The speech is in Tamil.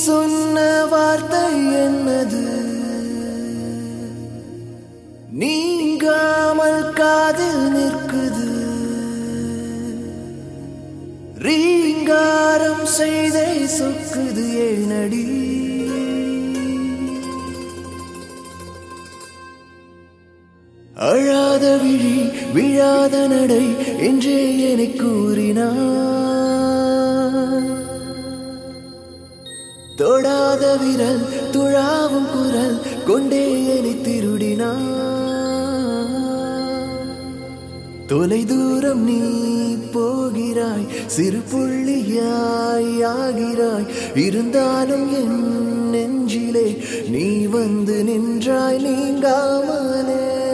சொன்ன வார்த்தை என்னது நீங்காமல் காதில் நிற்குது ரீங்காரம் செய்தே சொக்குது ஏனடி அழாத விழி விழாத நடை என்றே எனக் கூறினார் தொடாத விரல் துழாவும் குரல் கொண்டே என்னை திருடினார் தொலை தூரம் நீ போகிறாய் சிறு புள்ளியாய் ஆகிறாய் இருந்தாலும் என் நெஞ்சிலே நீ வந்து நின்றாய் நீங்காமலே